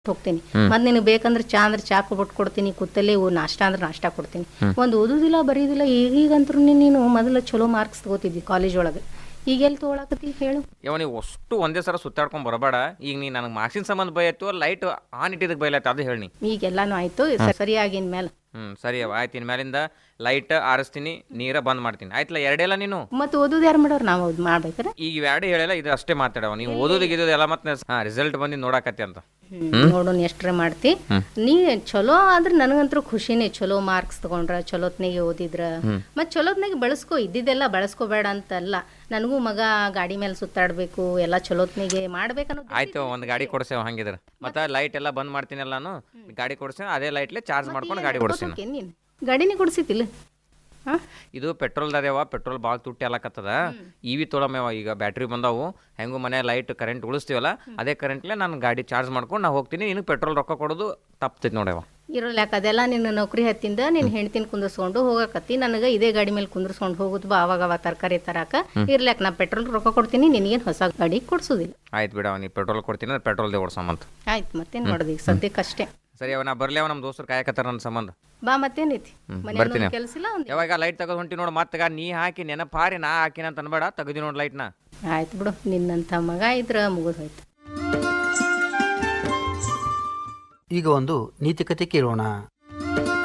ಹೋಗ್ತೀನಿ ಮತ್ತೆ ನಿನಗೆ ಬೇಕಂದ್ರೆ ಚಾ ಅಂದ್ರೆ ಚಾ ಕೊಟ್ಬಿಟ್ಟು ಕೊಡ್ತೀನಿ ಕುತ್ತಲ್ಲೇ ಇವು ನಾಷ್ಟ ಅಂದ್ರೆ ನಾಷ್ಟ ಕೊಡ್ತೀನಿ ಒಂದು ಓದುದಿಲ್ಲ ಬರೀದಿಲ್ಲ ಈಗೀಗಂತೂ ನೀನು ಮೊದಲು ಚಲೋ ಮಾರ್ಕ್ಸ್ ತಗೋತಿದ್ದಿ ಕಾಲೇಜ್ ಒಳಗೆ ಈಗ ಎಲ್ಲಿ ತೊಗೊಳಕತ್ತಿ ಹೇಳು ಯಾವ ನೀವು ಅಷ್ಟು ಒಂದೇ ಸಲ ಸುತ್ತಾಡ್ಕೊಂಡ್ ಬರಬೇಡ ಈಗ ನೀ ನನಗೆ ಮಾರ್ಕ್ಸಿನ ಸಂಬಂಧ ಬೈಯತ್ತು ಲೈಟ್ ಆನ್ ಇಟ್ಟಿದ್ದಕ್ಕೆ ಬೈಲತ್ತ ಅದು ಹೇಳಿ ಈಗೆಲ್ಲಾನು ಆಯ್ತು ಸ- ಸರಿಯಾಗಿನ ಮೇಲೆ ಹ್ಞೂ ಸರಿ ಅವ ಆಯ್ತು ಇನ್ಮೇಲಿಂದ ಲೈಟ್ ಆರಿಸ್ತೀನಿ ನೀರ ಬಂದ್ ಮಾಡ್ತೀನಿ ಆಯ್ತಲ್ಲ ಎರಡೆಲ್ಲ ನೀನು ಮತ್ತೆ ಓದೋದು ಯಾರು ಮಾಡೋರು ನಾವು ಅದು ಮಾಡ್ಬೇಕಾರೆ ಈಗ ಇವೆರಡು ಹೇಳಿಲ್ಲ ಇದು ಅಷ್ಟೇ ಮಾತಾಡವ ನೀವು ಓದೋದು ಗಿದೋದು ಎಲ್ಲ ಮತ್ತೆ ಹಾ ರಿಸಲ್ಟ್ ಬಂದು ನೋಡಾಕತ್ತಿ ಅಂತ ನೋಡೋಣ ಎಷ್ಟ್ರೆ ಮಾಡ್ತಿ ನೀ ಚಲೋ ಆದ್ರೆ ನನಗಂತೂ ಖುಷಿನೇ ಚಲೋ ಮಾರ್ಕ್ಸ್ ತಗೊಂಡ್ರ ಚಲೋತ್ನಾಗೆ ಓದಿದ್ರ ಮತ್ ಚಲೋತ್ನಾಗೆ ಬಳಸ್ಕೋ ಇದ್ದಿದ್ದೆಲ್ಲ ಬಳಸ್ಕೋಬೇಡ ಅಂತಲ್ಲ ನನಗೂ ಮಗ ಗಾಡಿ ಮೇಲೆ ಸುತ್ತಾಡ್ಬೇಕು ಎಲ್ಲ ಚಲೋತ್ನಾಗೆ ಮಾಡ್ಬೇಕನ್ನೋದು ಆಯ್ತು ಒಂದು ಗಾಡಿ ಕೊಡ್ಸೇವ ಹಂಗಿದ್ರೆ ಮತ್ತೆ ಲೈಟ್ ಎಲ್ಲ ಬಂದ್ ಮಾಡ್ತೀನಲ್ಲ ನಾನು ಗಾಡಿ ಕೊಡ್ಸೇನೆ ಅದೇ ಲೈಟ್ಲೆ ಚಾರ್ಜ್ ಮಾಡ್ಕೊಂಡು ಗಾಡಿ ಓಡಿಸ್ತೀನಿ ಹೋಗ್ತೀನಿ ನೀನು ಗಾಡಿನೇ ಕೊಡ್ಸಿತಿಲ್ಲ ಹಾ ಇದು ಪೆಟ್ರೋಲ್ ಅದೇವ ಪೆಟ್ರೋಲ್ ಭಾಳ ತುಟ್ಟಿ ಅಲ್ಲಕತ್ತದ ಇ ವಿ ತೊಳಮೇವ ಈಗ ಬ್ಯಾಟ್ರಿ ಬಂದಾವು ಹೆಂಗು ಮನೆ ಲೈಟ್ ಕರೆಂಟ್ ಉಳಿಸ್ತೀವಲ್ಲ ಅದೇ ಕರೆಂಟ್ಲೆ ನಾನು ಗಾಡಿ ಚಾರ್ಜ್ ಮಾಡ್ಕೊಂಡು ನಾ ಹೋಗ್ತೀನಿ ನಿನಗೆ ಪೆಟ್ರೋಲ್ ರೊಕ್ಕ ಕೊಡೋದು ತಪ್ತೈತಿ ನೋಡ್ಯವ ಇರೋಲ್ಯಾಕ ಅದೆಲ್ಲ ನಿನ್ನ ನೌಕರಿ ಹತ್ತಿಂದ ನಿನ್ನ ಹೆಂಡ್ತಿನ ಕುಂದಿಸ್ಕೊಂಡು ಹೋಗಕತ್ತಿ ನನಗೆ ಇದೇ ಗಾಡಿ ಮೇಲೆ ಕುಂದಿರ್ಸ್ಕೊಂಡು ಹೋಗುದು ಬಾ ಅವಾಗ ಅವಾಗ ತರಕಾರಿ ತರಾಕ ಇರ್ಲ್ಯಾಕ ನಾ ಪೆಟ್ರೋಲ್ ರೊಕ್ಕ ಕೊಡ್ತೀನಿ ನಿನಗೇನು ಹೊಸ ಗಾಡಿ ಕೊಡ್ಸೋದಿಲ್ಲ ಆಯ್ತು ಬಿಡವ ನೀ ಪೆಟ್ರೋಲ್ ಕೊಡ್ತೀನಿ ಅಂದ್ರೆ ಪೆಟ್ರೋಲ್ದೇ ಓಡ್ಸಮಂತ ಆಯ್ತು ಮತ್ತೇನು ಮಾಡೋದು ಈಗ ಸದ್ಯಕ್ಕಷ್ಟೇ ಸರಿ ಅವ ನಾ ಬರ್ಲಿ ಅವ ನಮ್ಮ ದೋಸ್ತರು ಕಾಯಕತ್ತಾರ ನನ್ನ ಸಂಬಂಧ ಬಾ ಮತ್ತೇನೈತಿ ಬರ್ತೀನಿ. ಮನೆ ಕೆಲಸ ಇಲ್ಲ ಒಂದು ಯಾವಾಗ ಲೈಟ್ ತಗೊಂಡು ಹೊಂಟಿ ನೋಡು ಮತ್ತೆ ನೀ ಹಾಕಿ ನೆನಪು ಹಾರಿ ನಾ ಹಾಕಿನ ಅಂತ ಅನ್ಬೇಡ ತೆಗ್ದಿ ನೋಡಿ ಲೈಟ್ನ ಆಯ್ತು ಬಿಡು ನಿನ್ನಂಥ ಮಗ ಇದ್ರ ಮುಗಿದು ಹೋಯ್ತು ಈಗ ಒಂದು ನೀತಿಕತೆ ಕೇಳೋಣ